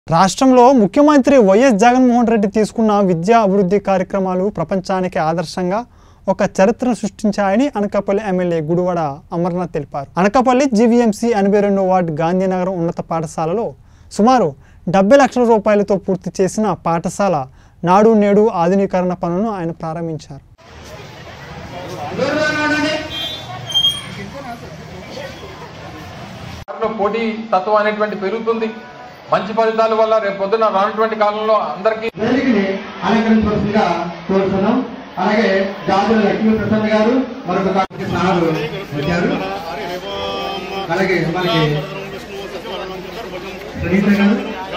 రాష్ట్రంలో ముఖ్యమంత్రి వైఎస్ జగన్మోహన్ రెడ్డి తీసుకున్న విద్యా అభివృద్ధి కార్యక్రమాలు ప్రపంచానికి ఆదర్శంగా ఒక చరిత్రను సృష్టించాయని అనకాపల్లి ఎమ్మెల్యే గుడివాడ అమర్నాథ్ తెలిపారు అనకాపల్లి జీవీఎంసీ ఎనభై రెండో వార్డు గాంధీనగరం ఉన్నత పాఠశాలలో సుమారు డెబ్బై లక్షల రూపాయలతో పూర్తి చేసిన పాఠశాల నాడు నేడు ఆధునీకరణ పనులను ఆయన ప్రారంభించారు వాటిలో పోటీ తత్వం అనేటువంటి పెరుగుతుంది మంచి ఫలితాల వల్ల రేపు పొద్దున రానటువంటి కాలంలో అందరికీ వేదికని అలంకరించవలసిందిగా కోరుతున్నాం అలాగే జాతుల లక్ష్మీ ప్రసన్న గారు మరొక కాకి సారు వచ్చారు అలాగే మనకి రవీంద్ర గారు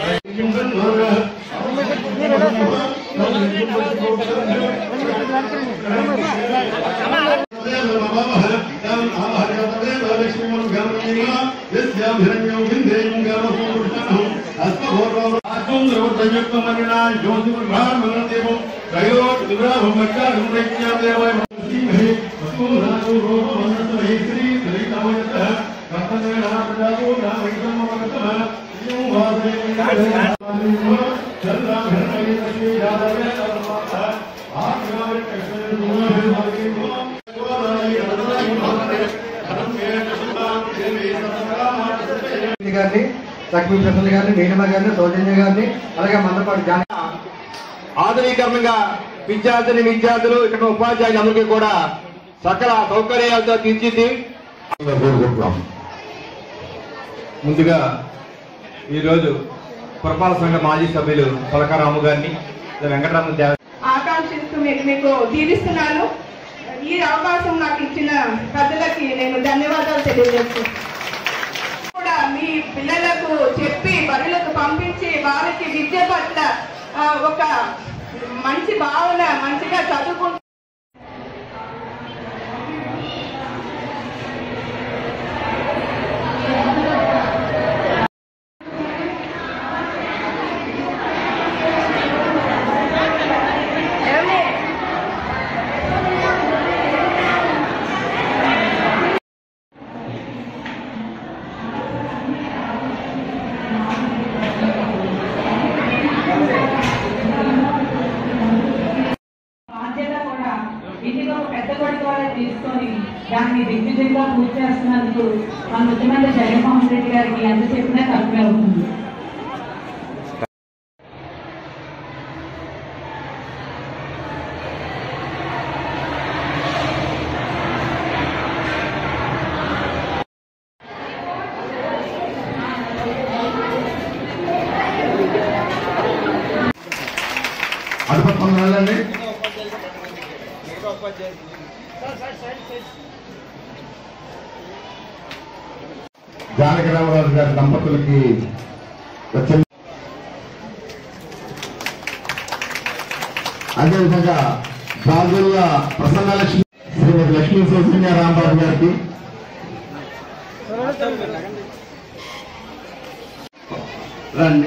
గారిని లక్ష్మీ ప్రసన్న గారిని నీలిమ గారిని సౌజన్య గారిని అలాగే మందపాటి జాన ఆధునీకరణగా విద్యార్థిని విద్యార్థులు ఇక్కడ ఉపాధ్యాయులందరికీ కూడా సకల సౌకర్యాలతో తీర్చిది కోరుకుంటున్నాం ముందుగా ఈరోజు పురపాలక సంఘ మాజీ సభ్యులు పలకారాము గారిని వెంకటరామ దేవ ఆకాంక్షిస్తూ మీకు మీకు దీవిస్తున్నాను ఈ అవకాశం నాకు ఇచ్చిన పెద్దలకి నేను ధన్యవాదాలు తెలియజేస్తున్నాను కూడా మీ పిల్లలకు చెప్పి బడులకు పంపించి వారికి విద్య పట్ల ఆ, ఒక మంచి భావన మంచిగా చదువుకుంటూ బాధ్యత కూడా ఇంటిలో పెద్ద కొడుకు వాళ్ళే తీసుకొని దాన్ని దిగ్విజయంగా పూర్తి చేస్తున్నందుకు మన ముఖ్యమంత్రి జగన్మోహన్ రెడ్డి గారికి ఎంత చెప్పినా తక్కువే అవుతుంది అడుపక్కన వెళ్ళండి జానకి రామరాజు గారి దంపతులకి వచ్చిన అదేవిధంగా రాజుల ప్రసన్నలక్ష్మి శ్రీమతి లక్ష్మీ సౌజన్య రాంబాబు గారికి రండి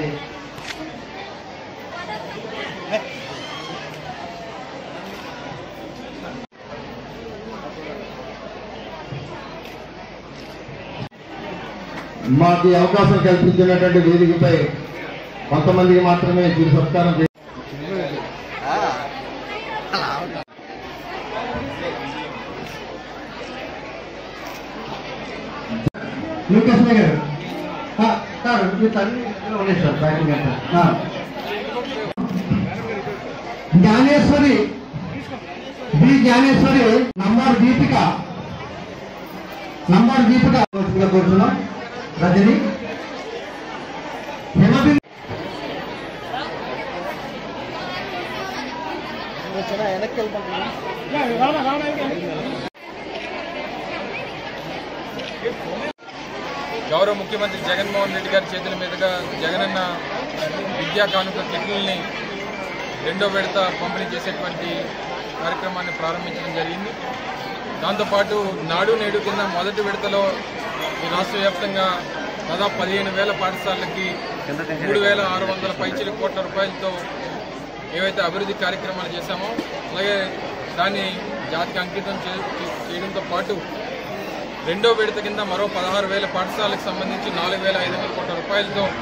మాకు ఈ అవకాశం కల్పించినటువంటి వేదికపై కొంతమందికి మాత్రమే చిరు సత్కారం చే- లూకస్మ గారు ఆ, సార్ మీ తల్లి ఇందులో ఉన్నాయి సార్ ప్యాకింగ్ అంతా ఆ. Jnaneshwari B Jnaneshwari number Deepika number Deepika వస్తుందిగా కోరుతున్నాం రజని హిమబిందు గౌరవ ముఖ్యమంత్రి జగన్మోహన్ రెడ్డి గారి చేతుల మీదుగా జగనన్న విద్యా కానుక కిట్లని రెండో విడత పంపిణీ చేసేటువంటి కార్యక్రమాన్ని ప్రారంభించడం జరిగింది దాంతోపాటు నాడు నేడు కింద మొదటి విడతలో ఈ రాష్ట్ర వ్యాప్తంగా దాదాపు పదిహేను వేల పాఠశాలలకి మూడు వేల ఆరు వందల పైచిల కోట్ల రూపాయలతో ఏవైతే అభివృద్ధి కార్యక్రమాలు చేశామో అలాగే దాన్ని జాతికి అంకితం చే- చేయడంతో పాటు రెండో విడత కింద మరో పదహారు వేల పాఠశాలకు సంబంధించి నాలుగు వేల ఐదు వందల కోట్ల రూపాయలతో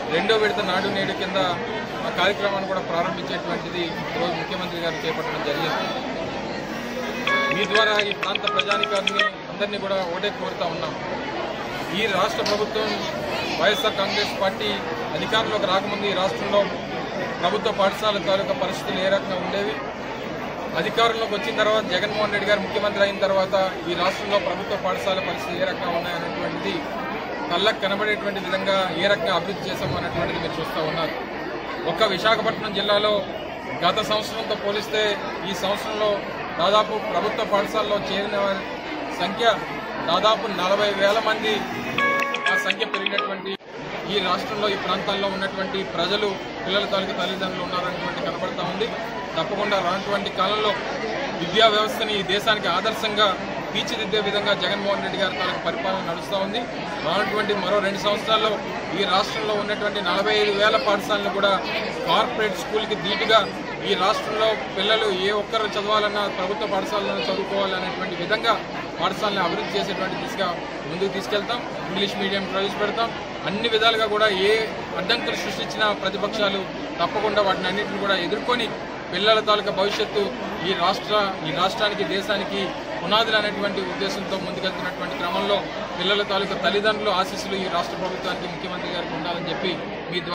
రెండో విడత నాడు నేడు కింద ఆ కార్యక్రమాన్ని కూడా ప్రారంభించేటువంటిది ఈరోజు ముఖ్యమంత్రి గారు చేపట్టడం జరిగింది మీ ద్వారా ఈ ప్రాంత ప్రజానికాన్ని అందరినీ కూడా ఒకటే కోరుతా ఉన్నాం ఈ రాష్ట్ర ప్రభుత్వం వైఎస్ఆర్ కాంగ్రెస్ పార్టీ అధికారంలోకి రాకముందు ఈ రాష్ట్రంలో ప్రభుత్వ పాఠశాల తాలూకా పరిస్థితులు ఏ రకంగా ఉండేవి అధికారంలోకి వచ్చిన తర్వాత జగన్మోహన్ రెడ్డి గారు ముఖ్యమంత్రి అయిన తర్వాత ఈ రాష్ట్రంలో ప్రభుత్వ పాఠశాల పరిస్థితులు ఏ రకంగా ఉన్నాయనేటువంటిది కళ్ళకు కనబడేటువంటి విధంగా ఏ రకంగా అభివృద్ధి చేశాము అనేటువంటిది మీరు చూస్తూ ఉన్నారు ఒక్క విశాఖపట్నం జిల్లాలో గత సంవత్సరంతో పోలిస్తే ఈ సంవత్సరంలో దాదాపు ప్రభుత్వ పాఠశాలలో చేరిన వారి సంఖ్య దాదాపు నలభై వేల మంది ఆ సంఖ్య పెరిగినటువంటి ఈ రాష్ట్రంలో ఈ ప్రాంతాల్లో ఉన్నటువంటి ప్రజలు పిల్లల తాలూకు తల్లిదండ్రులు ఉన్నారనేటువంటి కనబడతా ఉంది తప్పకుండా రానటువంటి కాలంలో విద్యా వ్యవస్థని ఈ దేశానికి ఆదర్శంగా తీర్చిదిద్దే విధంగా జగన్మోహన్ రెడ్డి గారి తాలూకు పరిపాలన నడుస్తూ ఉంది రానటువంటి మరో రెండు సంవత్సరాల్లో ఈ రాష్ట్రంలో ఉన్నటువంటి నలభై ఐదు వేల పాఠశాలను కూడా కార్పొరేట్ స్కూల్కి ధీటుగా ఈ రాష్ట్రంలో పిల్లలు ఏ ఒక్కరు చదవాలన్నా ప్రభుత్వ పాఠశాలలో చదువుకోవాలనేటువంటి విధంగా పాఠశాలను అభివృద్ధి చేసేటువంటి దిశగా ముందుకు తీసుకెళ్తాం ఇంగ్లీష్ మీడియం ప్రవేశపెడతాం అన్ని విధాలుగా కూడా ఏ అడ్డంకులు సృష్టించిన ప్రతిపక్షాలు తప్పకుండా వాటిని అన్నింటిని కూడా ఎదుర్కొని పిల్లల తాలూకా భవిష్యత్తు ఈ రాష్ట్ర ఈ రాష్ట్రానికి దేశానికి పునాదులు అనేటువంటి ఉద్దేశంతో ముందుకెళ్తున్నటువంటి క్రమంలో పిల్లల తాలూకా తల్లిదండ్రులు ఆశీస్సులు ఈ రాష్ట్ర ప్రభుత్వానికి ముఖ్యమంత్రి గారికి ఉండాలని చెప్పి మీ ద్వారా